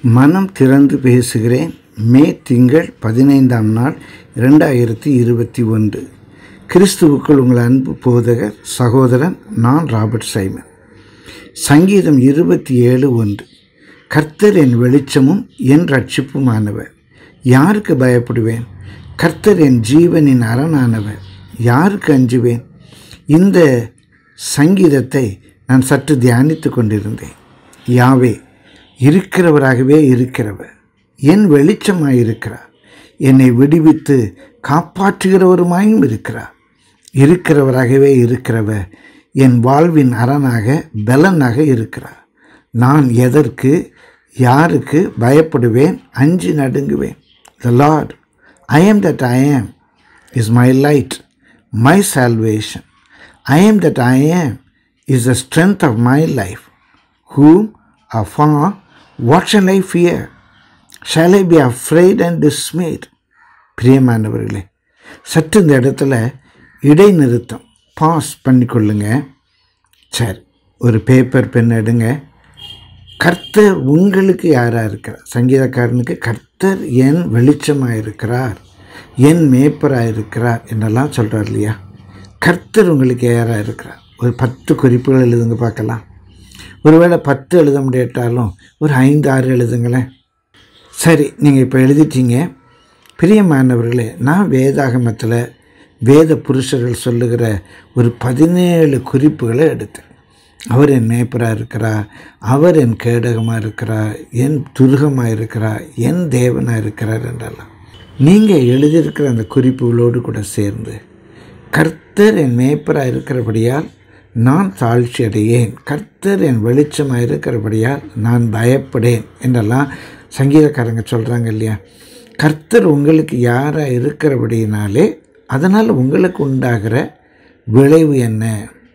மனம் திறந்து பேசுகிறேன் மே திங்கள் பதினைந்தாம் நாள் இரண்டாயிரத்தி இருபத்தி ஒன்று கிறிஸ்துவுக்குள் உங்கள் அன்பு போதகர் சகோதரன் நான் ராபர்ட் சைமன் சங்கீதம் இருபத்தி ஏழு ஒன்று கர்த்தர் என் வெளிச்சமும் என் ரட்சிப்புமானவர் யாருக்கு பயப்படுவேன் கர்த்தர் என் ஜீவனின் அரணானவர் யாருக்கு அஞ்சுவேன் இந்த சங்கீதத்தை நான் சற்று தியானித்து கொண்டிருந்தேன் யாவே இருக்கிறவராகவே இருக்கிறவர் என் வெளிச்சமாய் இருக்கிறார் என்னை விடுவித்து காப்பாற்றுகிறவருமாயும் இருக்கிறார் இருக்கிறவராகவே இருக்கிறவர் என் வாழ்வின் அரணாக பலனாக இருக்கிறார் நான் எதற்கு யாருக்கு பயப்படுவேன் அஞ்சு நடுங்குவேன் the Lord I am that I am is my light, my salvation. I am that I am is the strength of my life. Whom afar what shall I fear? Shall I be afraid and dismayed? பிரியமானவர்களே சற்று இந்த இடத்துல இடைநிறுத்தம் pass பண்ணிக்கொள்ளுங்க சரி ஒரு paper pen எடுங்க கர்த்தர் உங்களுக்கு யாராக இருக்கிறார் சங்கீதக்காரனுக்கு கர்த்தர் என் வெளிச்சமாக இருக்கிறார் என் மேப்பராக இருக்கிறார் என்னெல்லாம் சொல்கிறார் இல்லையா கர்த்தர் உங்களுக்கு யாராக இருக்கிறார் ஒரு பத்து குறிப்புகள் எழுதுங்க பார்க்கலாம் ஒருவேளை பத்து எழுத முடியாட்டாலும் ஒரு ஐந்து ஆறு எழுதுங்களேன் சரி நீங்கள் இப்போ எழுதிட்டீங்க பிரியமானவர்களே நான் வேதாகமத்தில் வேத புருஷர்கள் சொல்லுகிற ஒரு பதினேழு குறிப்புகளை எடுத்தேன் அவர் என் மேய்ப்பராக இருக்கிறார் அவர் என் கேடகமாக இருக்கிறார் என் துருகமாக இருக்கிறார் என் தேவனாக இருக்கிறார் என்றெல்லாம் நீங்கள் எழுதியிருக்கிற அந்த குறிப்புகளோடு கூட சேர்ந்து கர்த்தர் என் மேய்ப்பராக இருக்கிறபடியால் நான் தாழ்ச்சி அடையேன் கர்த்தர் என் வெளிச்சமாக இருக்கிறபடியால் நான் பயப்படேன் என்றெல்லாம் சங்கீதக்காரங்க சொல்கிறாங்க இல்லையா கர்த்தர் உங்களுக்கு யாராக இருக்கிறபடினாலே அதனால் உங்களுக்கு உண்டாகிற விளைவு என்ன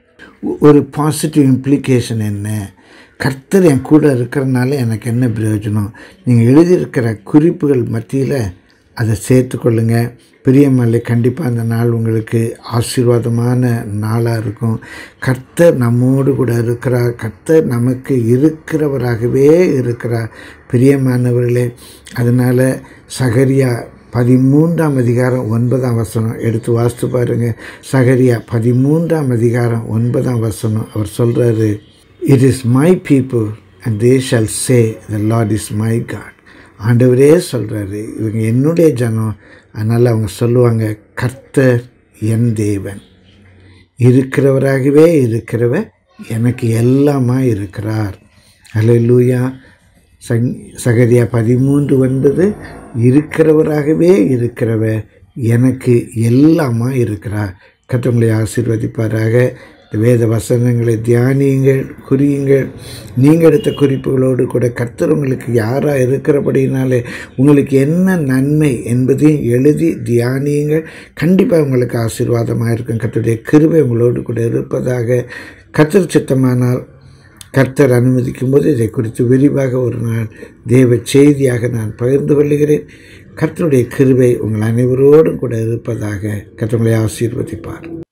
ஒரு பாசிட்டிவ் இம்ப்ளிகேஷன் என்ன கர்த்தர் என் கூட இருக்கிறனால எனக்கு என்ன பிரயோஜனம் நீங்கள் எழுதியிருக்கிற குறிப்புகள் மத்தியில் அதை சேர்த்துக்கொள்ளுங்க பிரியமல்லை கண்டிப்பாக அந்த நாள் உங்களுக்கு ஆசீர்வாதமான நாளாக இருக்கும் கர்த்தர் நம்மோடு கூட இருக்கிறார் கர்த்தர் நமக்கு இருக்கிறவராகவே இருக்கிறார் பிரியமானவர்களே அதனால் சகரியா பதிமூன்றாம் அதிகாரம் ஒன்பதாம் வசனம் எடுத்து வாசித்து பாருங்கள் சகரியா பதிமூன்றாம் அதிகாரம் ஒன்பதாம் வசனம் அவர் சொல்கிறாரு it is my people and they shall say the Lord is my God ஆண்டவரே சொல்கிறாரு இவங்க என்னுடைய ஜனம் அதனால் அவங்க சொல்லுவாங்க கர்த்தர் என் தேவன் இருக்கிறவராகவே இருக்கிறவர் எனக்கு எல்லாமா இருக்கிறார் அலையூயா சங் சகரியா பதிமூன்று ஒன்பது இருக்கிறவராகவே இருக்கிறவர் எனக்கு எல்லாமா இருக்கிறார் கத்தவங்களை ஆசீர்வதிப்பாராக இந்த வேத வசனங்களை தியானியுங்கள் குறியுங்கள் நீங்கள் எடுத்த குறிப்புகளோடு கூட கர்த்தர் உங்களுக்கு யாராக இருக்கிறபடினாலே உங்களுக்கு என்ன நன்மை என்பதையும் எழுதி தியானியுங்கள் கண்டிப்பாக உங்களுக்கு ஆசீர்வாதமாக இருக்கும் கர்த்தருடைய கிருபை உங்களோடு கூட இருப்பதாக கர்த்தர் சித்தமானால் கர்த்தர் அனுமதிக்கும் போது இதை குறித்து விரிவாக ஒரு நாள் தேவ செய்தியாக நான் பகிர்ந்து கொள்கிறேன் கர்த்தருடைய கிருபை உங்கள் அனைவரோடும் கூட இருப்பதாக கர்த்தர்களை ஆசீர்வதிப்பார்